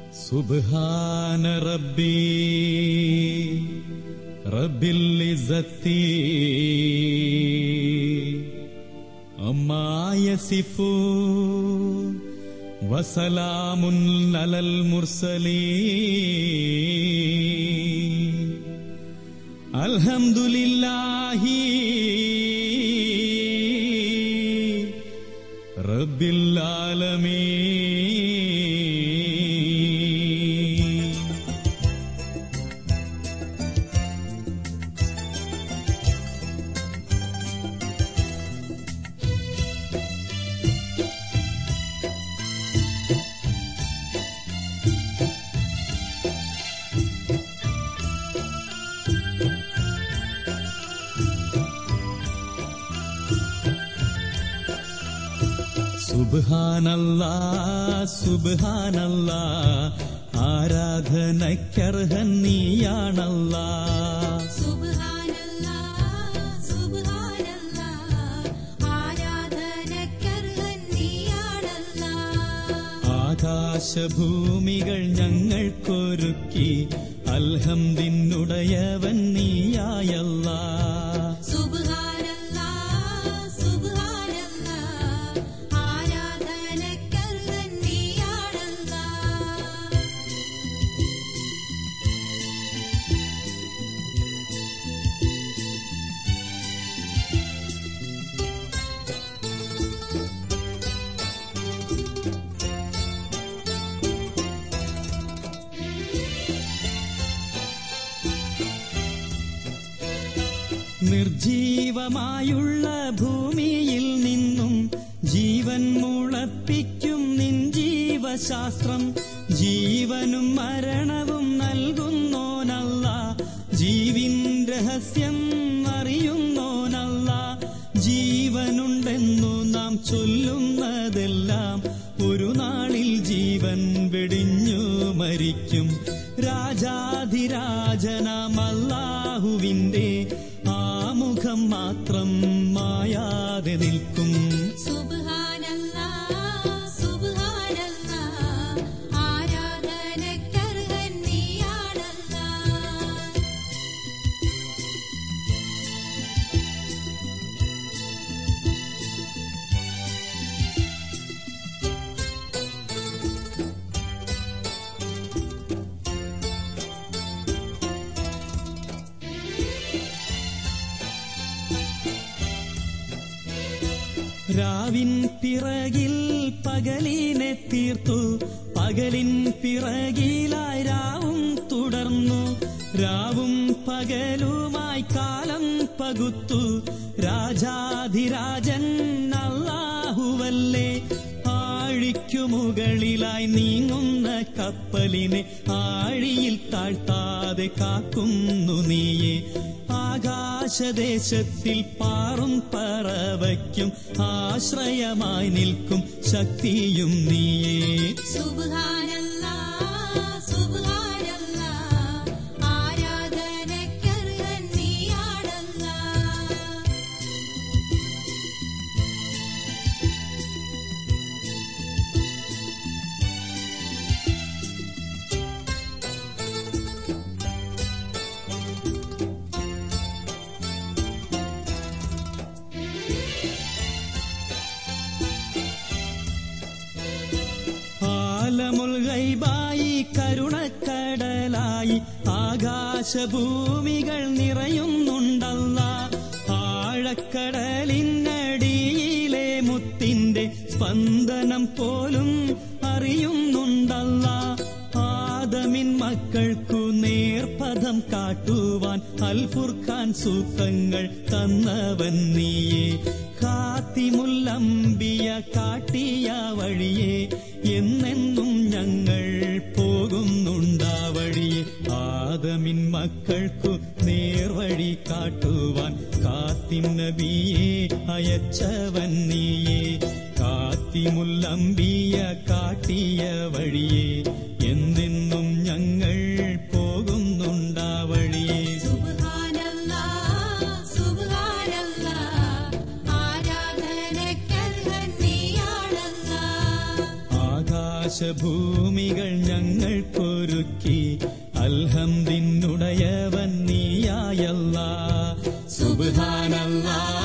സുബ്ഹാന റബ്ബി റബ്ബിൽ ഇസ്സത്തി അമ്മാ യസിഫൂ വസലാമുൻ അലൽ മുർസലീൻ അൽഹംദുലില്ലാഹി റബ്ബിൽ ആലമീൻ സുബ്ഹാനല്ലാ സുബ്ഹാനല്ലാ ആരാധനയ്ക്കർഹൻ നീയാണല്ലാ സുബ്ഹാനല്ലാ സുബ്ഹാനല്ലാ ആരാധനക്കർഹൻ നീയാണല്ലാ ആകാശഭൂമികൾ ഞങ്ങൾക്കൊരുക്കി അൽഹംദിനുടയവൻ നീയായല്ലാ സുബ്ഹാനല്ലാ സുബ്ഹാനല്ലാ ആരാധനക്കർഹൻ നീയാണല്ലാ നിർജീവമായുള്ള ഭൂമിയിൽ നിന്നും ജീവൻ മുളപ്പിക്കും നിൻ ജീവശാസ്ത്രം ജീവനും മരണവും നൽകുന്നോനല്ല ജീവിൻ രഹസ്യം അറിയുന്നോനല്ല ജീവനുണ്ടെന്നു നാം ചൊല്ലുന്നതെല്ലാം ഒരു നാളിൽ ജീവൻ വെടിഞ്ഞു മരിക്കും രാജാധിരാജനാം അല്ലാഹുവിന്റെ ആമുഖം മാത്രം മായാതെ നിൽക്കും സുബ്ഹാനല്ലാ സുബ്ഹാനല്ലാ ആരാധനക്കർഹൻ നീയാണല്ലാ രാവിൻ പിറകിൽ പകലിനെ തീർത്തു പകലിൻ പിറകിലായി രാവും തുടർന്നു രാവും പകലുമായി കാലം പകുത്തു രാജാധിരാജൻ അല്ലാഹുവല്ലേ ആഴിക്കു മുകളിലായി നീങ്ങുന്ന കപ്പലിനെ ആഴിയിൽ താഴ്ത്താതെ കാക്കുന്നു നീയെ ആകാശദേശത്തിൽ പാറും പറവയ്ക്കും ആശ്രയമായി നിൽക്കും ശക്തിയും നീയേ സുബ്ഹാനല്ലാ സുബ്ഹാനല്ലാ ആരാധനക്കർഹൻ നീയാണല്ലാ ആലമുൽ ഗൈബായി കരുണക്കടലായി ആകാശഭൂമികൾ നിറയുന്നുണ്ടല്ല ആഴക്കടലിനടിയിലെ മുത്തിന്റെ സ്പന്ദനം പോലും അറിയുന്നുണ്ടല്ല ആദമിൻ മക്കൾക്കു നേർപഥം കാട്ടുവാൻ അൽഫുർഖാൻ സൂക്തങ്ങൾ തന്നവൻ നീയേ കാത്തിമുല്ലംബിയ കാട്ടിയ വഴിയെ എന്നെന്നും ഞങ്ങൾ പോകുന്നുണ്ടാ വഴിയെ ആദമിൻ മക്കൾക്കു നേർവഴി കാട്ടുവാൻ കാത്തിൻ നബിയെ അയച്ചവൻ നീയേ കാത്തിമുല്ലംബിയ കാട്ടിയ വഴിയെ എന്നെന്നും ഞങ്ങൾ പോകുന്നുണ്ടാ വഴിയെ സുബ്ഹാനല്ലാ സുബ്ഹാനല്ലാ ആരാധനക്കർഹൻ നീയാണല്ലാ ആകാശഭൂമികൾ ഞങ്ങൾക്ക് ഒരുക്കി അൽഹംദിനുടയവൻ നീയായല്ല സുബ്ഹാനല്ലാ